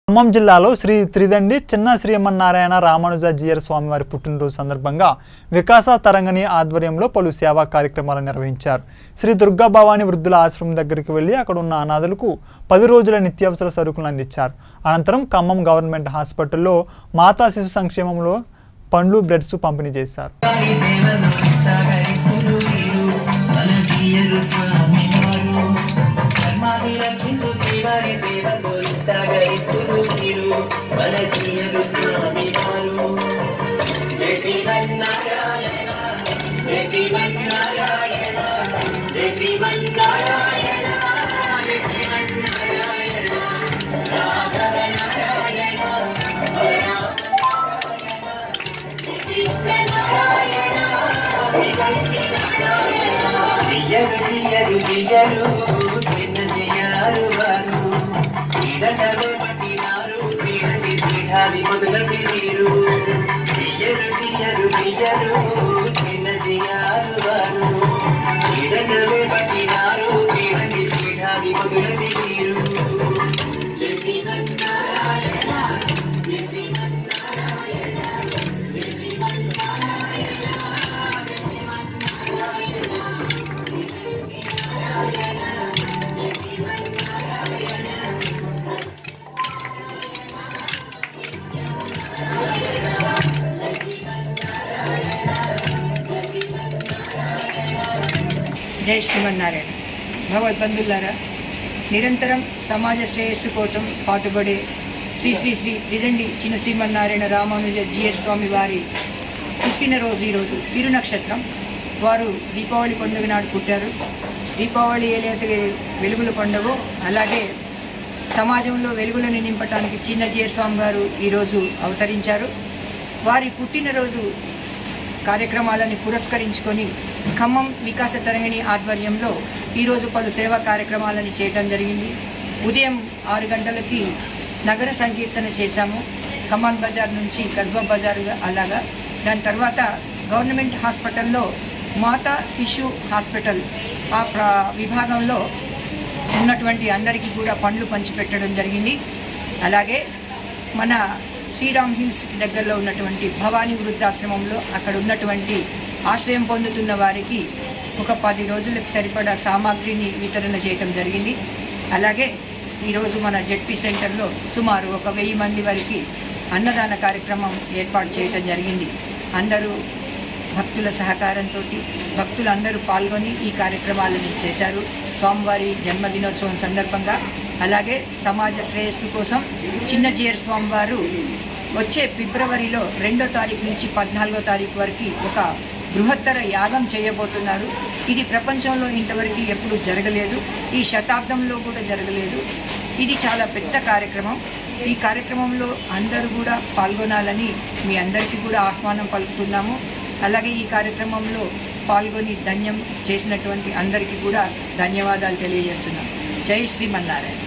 ఖమ్మం జిల్లాలో శ్రీ త్రిదండి చిన్న శ్రీమన్నారాయణ రామానుజ జీయర్ స్వామివారి పుట్టినరోజు సందర్భంగా వికాస తరంగణి ఆధ్వర్యంలో పలు సేవా కార్యక్రమాలు నిర్వహించారు శ్రీ దుర్గా భవాని వృద్ధుల ఆశ్రమం దగ్గరికి వెళ్లి అక్కడ ఉన్న అనాథులకు పది రోజుల నిత్యావసర సరుకులను అందించారు అనంతరం ఖమ్మం గవర్నమెంట్ హాస్పిటల్లో మాతా శిశు సంక్షేమంలో పండ్లు బ్రెడ్స్ పంపిణీ చేశారు దియ్యరు దియ్యరు దియ్యరు చిన్న దియ్యారు వారు పీడనలు పట్టినారు పీడని పీఠాది మొదలటి నీరు దియ్యరు దియ్యరు దియ్యరు చిన్న దియ్యారు వారు పీడనలు పట్టినారు పీడని పీఠాది మొదలటి నీరు జై శ్రీమన్నారాయణ జై శ్రీమన్నారాయణ జై శ్రీమన్నారాయణ జై శ్రీమన్నారాయణ భగవద్బంధులారా నిరంతరం సమాజ శ్రేయస్సు కోసం పాటుపడే శ్రీ శ్రీ శ్రీ త్రిదండి చిన్న శ్రీమన్నారాయణ రామానుజ జియర్ స్వామి వారి పుట్టినరోజు ఈరోజు తిరు నక్షత్రం వారు దీపావళి పండుగ నాడు పుట్టారు దీపావళి ఏదైతే వెలుగుల పండుగ అలాగే సమాజంలో వెలుగులను నింపటానికి చిన్న జియర్ స్వామి గారు ఈరోజు అవతరించారు వారి పుట్టినరోజు కార్యక్రమాలను పురస్కరించుకొని ఖమ్మం వికాస తరంగిణి ఆధ్వర్యంలో ఈరోజు పలు సేవా కార్యక్రమాలను చేయడం జరిగింది ఉదయం ఆరు గంటలకి నగర సంకీర్తన చేశాము ఖమ్మం బజార్ నుంచి కస్బా బజార్ అలాగా దాని తర్వాత గవర్నమెంట్ హాస్పిటల్లో మాతా శిశు హాస్పిటల్ ఆ ప్ర- విభాగంలో ఉన్నటువంటి అందరికీ కూడా పండ్లు పంచిపెట్టడం జరిగింది అలాగే మన శ్రీరామ్ హిల్స్ దగ్గరలో ఉన్నటువంటి భవానీ వృద్ధాశ్రమంలో అక్కడ ఉన్నటువంటి ఆశ్రయం పొందుతున్న వారికి ఒక పది రోజులకు సరిపడా సామాగ్రిని వితరణ చేయటం జరిగింది అలాగే ఈరోజు మన జెడ్పీ సెంటర్లో సుమారు ఒక వెయ్యి మంది వరకు అన్నదాన కార్యక్రమం ఏర్పాటు చేయటం జరిగింది అందరూ భక్తుల సహకారంతో భక్తులందరూ పాల్గొని ఈ కార్యక్రమాలను చేశారు స్వామివారి జన్మదినోత్సవం సందర్భంగా అలాగే సమాజ శ్రేయస్సు కోసం చిన్న జీయర్ స్వామివారు వచ్చే ఫిబ్రవరిలో రెండో తారీఖు నుంచి పద్నాలుగో తారీఖు వరకు ఒక బృహత్తర యాగం చేయబోతున్నారు ఇది ప్రపంచంలో ఇంతవరకు ఎప్పుడు జరగలేదు ఈ శతాబ్దంలో కూడా జరగలేదు ఇది చాలా పెద్ద కార్యక్రమం ఈ కార్యక్రమంలో అందరూ కూడా పాల్గొనాలని మీ అందరికీ కూడా ఆహ్వానం పలుకుతున్నాము అలాగే ఈ కార్యక్రమంలో పాల్గొని ధన్యం చేసినటువంటి అందరికీ కూడా ధన్యవాదాలు తెలియజేస్తున్నాం జై శ్రీమన్నారాయణ